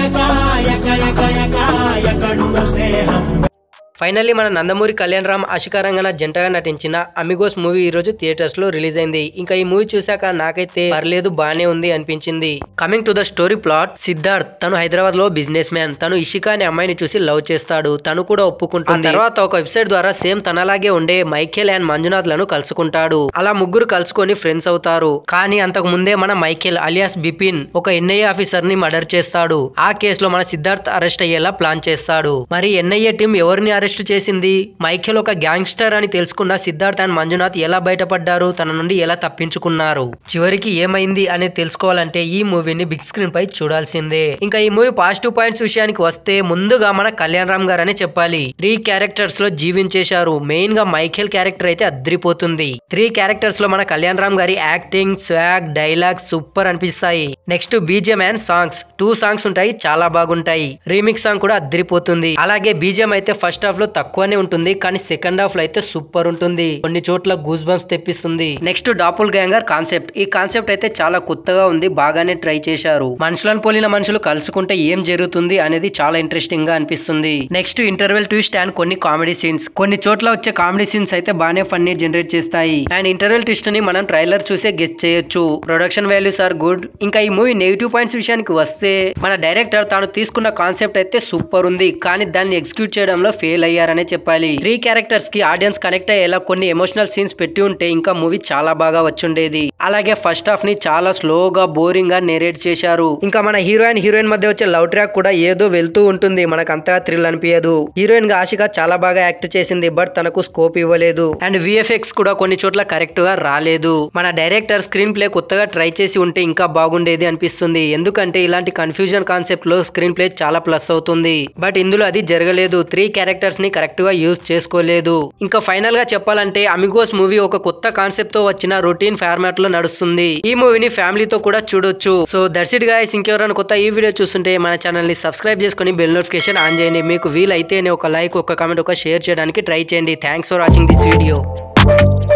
ఎక ఎక ఎక ఎక ఎక్కడుందో స్నేహం ఫైనల్లీ మన నందమూరి కళ్యాణ్ రామ్ అశికారంగా జంటగా నటించిన అమిగోస్ మూవీ ఈ రోజు థియేటర్స్ లో రిలీజ్ అయింది ఇంకా ఈ మూవీ చూసాక నాకైతే పర్లేదు బానే ఉంది అనిపించింది coming to the story plot Siddharth తను హైదరాబాద్ లో బిజినెస్ మ్యాన్ తను ఇషికా అనే అమ్మాయిని చూసి లవ్ చేస్తాడు తను కూడా ఒప్పుకుంటుంది ఆ తర్వాత ఒక వెబ్సైట్ ద్వారా సేమ్ తనలాగే ఉండే మైఖేల్ అండ్ మంజునాథ్ లను కలుసుకుంటాడు అలా ముగ్గురు కలుసుకొని ఫ్రెండ్స్ అవుతారు కానీ అంతకు ముందే మన మైఖేల్ అలియాస్ బిపిన్ ఒక ఎన్ఐఏ ఆఫీసర్ ని మర్డర్ చేస్తాడు ఆ కేసులో మన సిద్ధార్థ్ అరెస్ట్ అయ్యేలా ప్లాన్ చేస్తాడు మరి ఎన్ఐఏ టీం ఎవరిని అరెస్ట్ చేసింది మైఖేల్ ఒక గ్యాంగ్స్టర్ అని తెలుసుకున్న సిద్ధార్థ్ అండ్ మంజునాథ్ ఎలా బయటపడ్డారు తన నుండి ఎలా తప్పించుకున్నారు చివరికి ఏమైంది అనేది తెలుసుకోవాలంటే ఈ మూవీని బిగ్ స్క్రీన్ పై చూడాల్సిందే ఇంకా ఈ మూవీ పాజిటివ్ పాయింట్స్ విషయానికి వస్తే ముందుగా మన కళ్యాణ్ రామ్ గారు అని చెప్పాలి త్రీ క్యారెక్టర్స్ లో జీవించేశారు మెయిన్ గా మైఖేల్ క్యారెక్టర్ అయితే అద్రిపోతుంది త్రీ క్యారెక్టర్స్ లో మన కళ్యాణ్ రామ్ గారి యాక్టింగ్ స్వాగ్ డైలాగ్స్ సూపర్ అనిపిస్తాయి next BGM and songs too songs ఉంటాయి చాలా బాగుంటాయి రీమిక్స్ సాంగ్ కూడా అద్రిపోతుంది అలాగే బీజిఎం అయితే ఫస్ట్ హాఫ్ లో తక్కువనే ఉంటుంది కానీ సెకండ్ హాఫ్ లో అయితే సూపర్ ఉంటుంది కొన్ని చోట్ల గూస్ బంప్స్ తెప్పిస్తుంది నెక్స్ట్ డాపుల్ గ్యాంగర్ కాన్సెప్ట్ ఈ కాన్సెప్ట్ అయితే చాలా కొత్తగా ఉంది బాగానే ట్రై చేశారు మనుషులను పోలిన మనుషులు కలుసుకుంటే ఏం జరుగుతుంది అనేది చాలా ఇంట్రెస్టింగ్ గా అనిపిస్తుంది నెక్స్ట్ ఇంటర్వెల్ ట్విస్ట్ అండ్ కొన్ని కామెడీ సీన్స్ కొన్ని చోట్ల వచ్చే కామెడీ సీన్స్ అయితే బాగానే ఫన్నీ జనరేట్ చేస్తాయి అండ్ ఇంటర్వెల్ ట్విస్ట్ ని మనం ట్రైలర్ చూసే గెస్ట్ చేయొచ్చు ప్రొడక్షన్ వాల్యూస్ ఆర్ గుడ్ ఇంకా ఈ మూవీ నెగిటివ్ పాయింట్స్ విషయానికి వస్తే మన డైరెక్టర్ తాను తీసుకున్న కాన్సెప్ట్ అయితే సూపర్ ఉంది కానీ దాన్ని ఎగ్జిక్యూట్ చేయడంలో ఫెయిల్ అయ్యారనే చెప్పాలి త్రీ క్యారెక్టర్స్ కి ఆడియన్స్ కనెక్ట్ అయ్యేలా కొన్ని ఎమోషనల్ సీన్స్ పెట్టి ఉంటే ఇంకా మూవీ చాలా బాగా వచ్చుండేది అలాగే ఫస్ట్ హాఫ్ ని చాలా స్లోగా బోరింగ్ గా నేరేట్ చేశారు ఇంకా మన హీరోయిన్ హీరోయిన్ మధ్య వచ్చే లవ్ ట్రాక్ కూడా ఏదో వెళ్తూ ఉంటుంది మనకు అంతగా థ్రిల్ అనిపించదు హీరోయిన్ గా ఆశిక చాలా బాగా యాక్ట్ చేసింది బట్ తనకు స్కోప్ ఇవ్వలేదు అండ్ విఎఫ్ఎక్స్ కూడా కొన్ని చోట్ల కరెక్ట్ గా రాలేదు మన డైరెక్టర్ స్క్రీన్ ప్లే కొత్తగా ట్రై చేసి ఉంటే ఇంకా బాగుండేది అనిపిస్తుంది ఎందుకంటే ఇలాంటి కన్ఫ్యూజన్ కాన్సెప్ట్ లో స్క్రీన్ ప్లే చాలా ప్లస్ అవుతుంది బట్ ఇందులో అది జరగలేదు త్రీ క్యారెక్టర్స్ ని కరెక్ట్ గా యూజ్ చేసుకోలేదు ఇంకా ఫైనల్ గా చెప్పాలంటే అమిగోస్ మూవీ ఒక కొత్త కాన్సెప్ట్ తో వచ్చిన రొటీన్ ఫార్మాట్ లో నడుస్తుంది ఈ మూవీని ఫ్యామిలీతో కూడా చూడొచ్చు సో దర్శిట్ గాయస్ ఇంకెవరైనా కొత్త ఈ వీడియో చూస్తుంటే మన ఛానల్ ని సబ్స్క్రైబ్ చేసుకుని బెల్ నోటిఫికేషన్ ఆన్ చేయండి మీకు వీలైతేనే ఒక లైక్ ఒక కామెంట్ ఒక షేర్ చేయడానికి ట్రై చేయండి thanks for watching this video